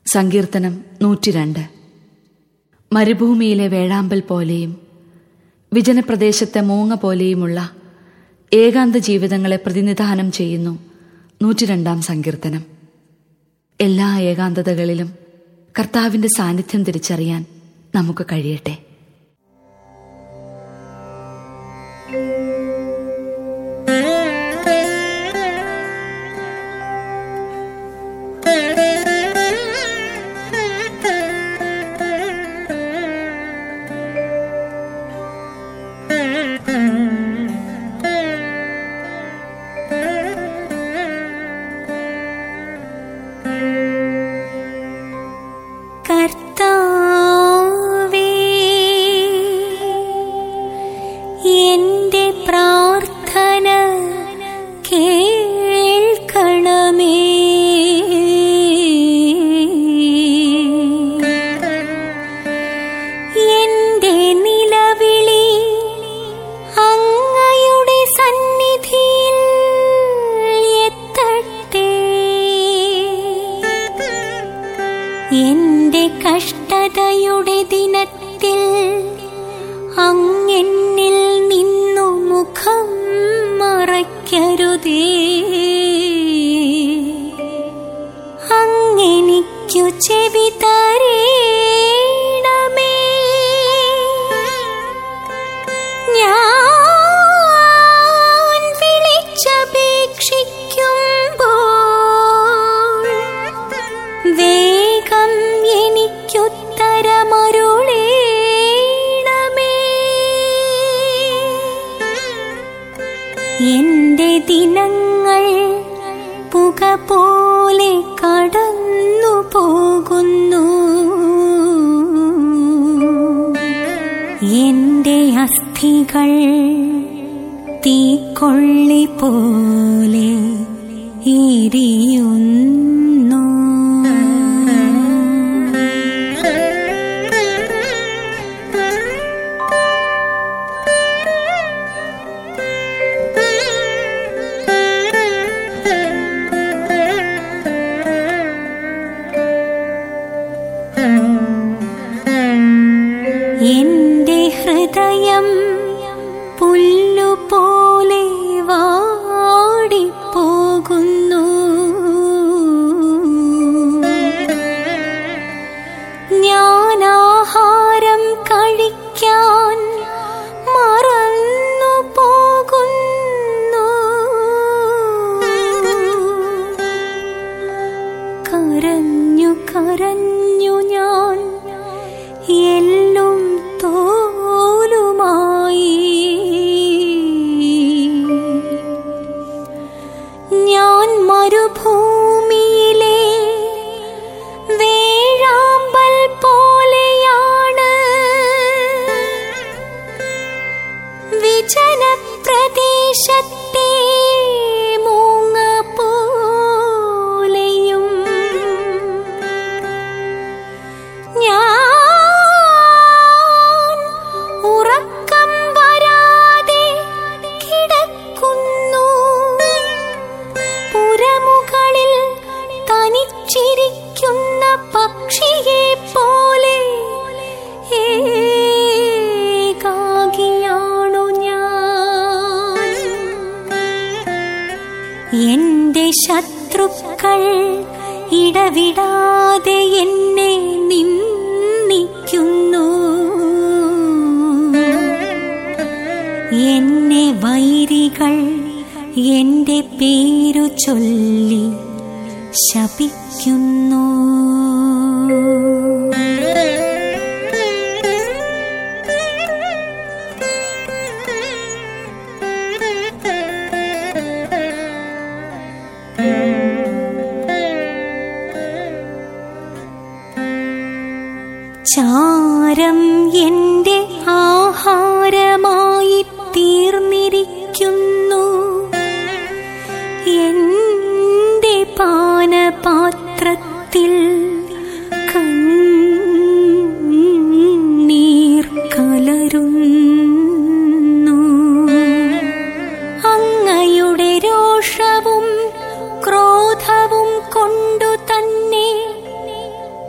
സങ്കീർത്തനം നൂറ്റിരണ്ട് മരുഭൂമിയിലെ വേഴാമ്പൽ പോലെയും വിജനപ്രദേശത്തെ മൂങ്ങ പോലെയുമുള്ള ഏകാന്ത ജീവിതങ്ങളെ പ്രതിനിധാനം ചെയ്യുന്നു നൂറ്റിരണ്ടാം സങ്കീർത്തനം എല്ലാ ഏകാന്തതകളിലും കർത്താവിന്റെ സാന്നിധ്യം തിരിച്ചറിയാൻ നമുക്ക് കഴിയട്ടെ കർത്താവേ എന്റെ പ്രാർത്ഥന കേൾക്കണമേ എന്റെ നിലവിളി അങ്ങയുടെ സന്നിധിയിൽ എത്തട്ടെ എന്റെ കഷ്ടതയുടെ ദിനത്തിൽ അങ്ങെന്നിൽ നിന്നു മുഖം മറയ്ക്കരുതേ അങ്ങെനിക്കു ചെവി തരേണമേ ഞാൻ വിളിച്ചപേക്ഷിക്കുമ്പോൾ വേഗം എനിക്കുത്തരമരുളേണമേ എന്റെ ദിനങ്ങൾ പുക പോലെ കടന്നു പോകുന്നു എന്റെ അസ്ഥികൾ തീക്കൊള്ളി പോലെ എരിയുന്നു എന്റെ ഹൃദയം പുല്ലുപോലെ വാടിപ്പോകുന്നു ഞാൻ ആഹാരം കഴിക്കാൻ മറന്നു പോകുന്നു കരഞ്ഞു കരഞ്ഞു ഞാൻ എല്ലും തോലുമായി ഞാൻ മരുഭൂമിയിലെ വേഴാമ്പൽ പോലെയാണ് വിജനപ്രദേശത്തെ മൂങ്ങ പോലെയും ഞാൻ ഉറക്കം വരാതെ കിടക്കുന്നു പുരമുകളിൽ തനിച്ചിരിക്കുന്ന പക്ഷിയെ പോലെ ഏകാകിയാണു ഞാൻ എന്റെ ശത്രുക്കൾ ഇടവിടാതെ എന്നെ നിന്ദിക്കുന്നു എന്നെ വൈരികൾ എന്റെ പേരു ചൊല്ലി ശപിക്കുന്നു ചാരം എന്റെ ആഹാരമായി തീർന്നിരിക്കുന്നു എന്റെ പാനപാത്രത്തിൽ കണ്ണീർ കലരുന്നു അങ്ങയുടെ രോഷവും ക്രോധവും കൊണ്ടു തന്നെ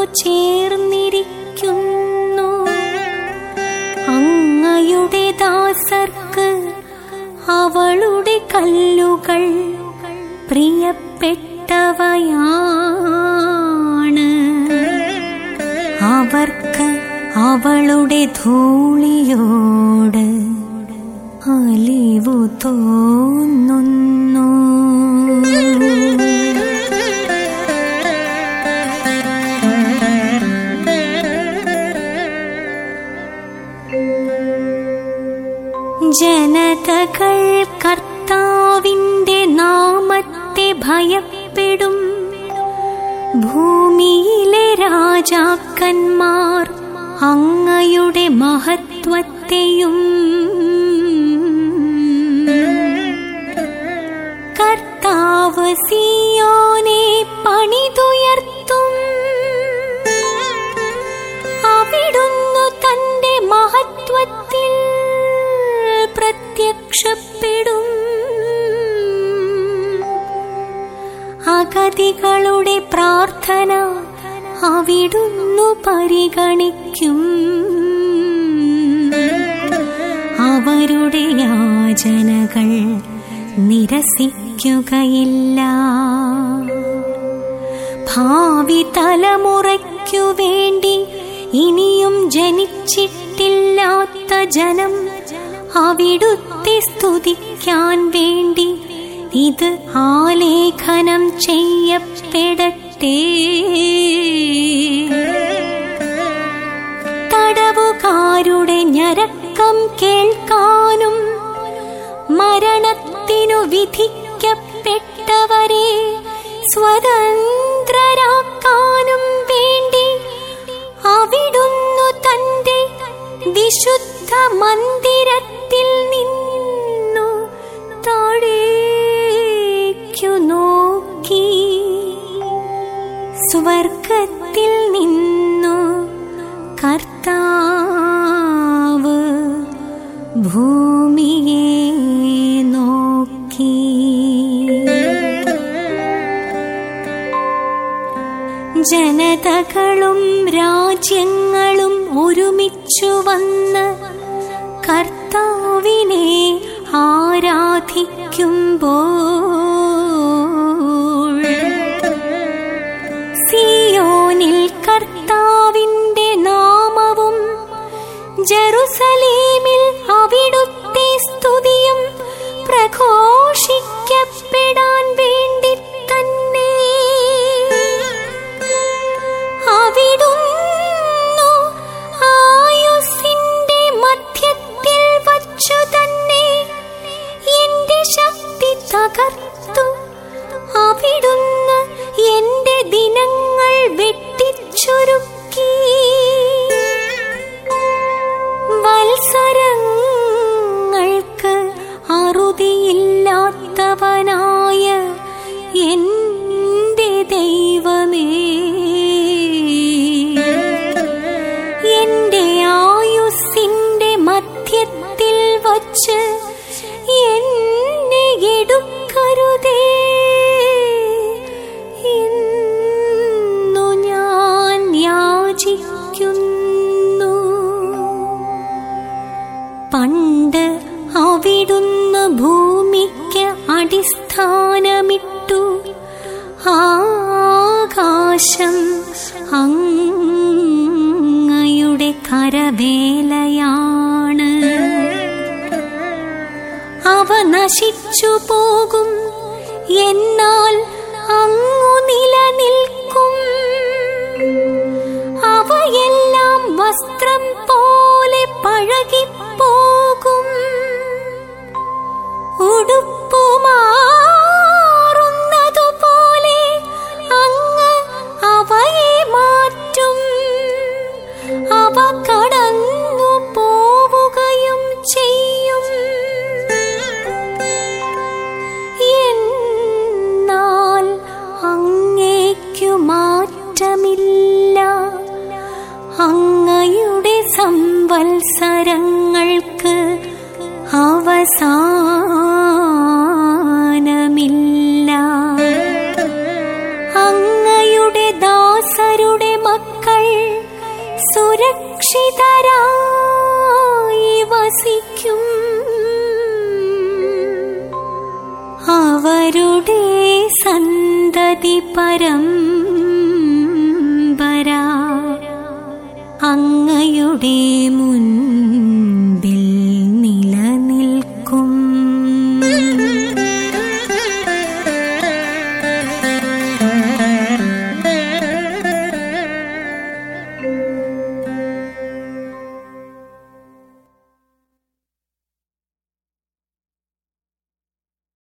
ചേർന്നിരിക്കുന്നു അങ്ങയുടെ ദാസർക്ക് അവളുടെ കല്ലുകൾ പ്രിയപ്പെട്ടവയാണ് അവർക്ക് അവളുടെ ധൂളിയോട് അലിവു തോന്നുന്നു ജനതകൾ കർത്താവിന്റെ നാമത്തെ ഭയപ്പെടും ഭൂമിയിലെ രാജാക്കന്മാർ അങ്ങയുടെ മഹത്വത്തെയും കർത്താവ് സിയോനെ പണിതുയർത്തും അവിടുന്നു തന്റെ മഹത്വത്തിൽ പ്രത്യക്ഷപ്പെടും അഗതികളുടെ പ്രാർത്ഥന അവിടുന്നു പരിഗണിക്കും അവരുടെ യാചനകൾ നിരസിക്കുകയില്ല ഭാവി തലമുറയ്ക്കു വേണ്ടി ഇനിയും ജനിച്ചിട്ടില്ലാത്ത ജനം അവിടുത്തെ സ്തുതിക്കാൻ വേണ്ടി ഇത് ആലേഖനം ചെയ്യപ്പെടട്ടെ തടവുകാരുടെ ഞരക്കം കേൾക്കാനും മരണത്തിനു വിധിക്കപ്പെട്ടവരെ സ്വതന്ത്രരാക്കാനും വേണ്ടി അവിടുന്നു തന്റെ വിശുദ്ധ മന്ദിരത്തിൽ നിന്നു താഴേക്കു നോക്കി സ്വർഗത്തിൽ നിന്നു കർത്താവ് ഭൂമിയെ നോക്കി ജനതകളും രാജ്യങ്ങളും ഒരുമിച്ചു വന്ന് കർത്താവിനെ ആരാധിക്കുമ്പോൾ സിയോനിൽ കർത്താവിന്റെ നാമവും ജെറുസലേമിൽ അവിടുത്തെ സ്തുതിയും പ്രഘോഷിക്കപ്പെടാൻ വേണ്ടി തന്നെ അവിടുന്നു ആയുസിന്റെ മധ്യത്തിൽ വച്ചു തന്നെ എന്റെ ശക്തി തകർത്തു അവിടുന്ന് എന്റെ ദിനങ്ങൾ വെട്ടിച്ചുരുക്കി വത്സരങ്ങൾക്ക് അറുതിയില്ലാത്തവനായ എന്റെ ദൈവമേ എന്റെ ആയുസിന്റെ മധ്യത്തിൽ വച്ച് എന്നെ എടുക്കരുതേ ഇന്നു ഞാൻ യാചിക്കുന്നു പണ്ട് അവിടുന്ന് ഭൂമിക്ക് അടിസ്ഥാനമിട്ടു ആകാശം അങ്ങയുടെ കരവേലയാണ് അവ നശിച്ചു പോകും എന്നാൽ അങ്ങു നിലനിൽക്കും അവയെല്ലാം വസ്ത്രം പോലെ പഴകിപ്പോകും ഉടുപ്പുമാറുന്നതുപോലെ അങ്ങ് അവയെ മാറ്റും അവ കടന്നു പോവുകയും ചെയ്യും എന്നാൽ അങ്ങേക്കു മാറ്റമില്ല അങ്ങയുടെ സംവത്സരങ്ങൾക്ക് അവസാനമില്ല അങ്ങയുടെ ദാസരുടെ മക്കൾ പ്രകൃതി പരമ്പര അങ്ങയുടെ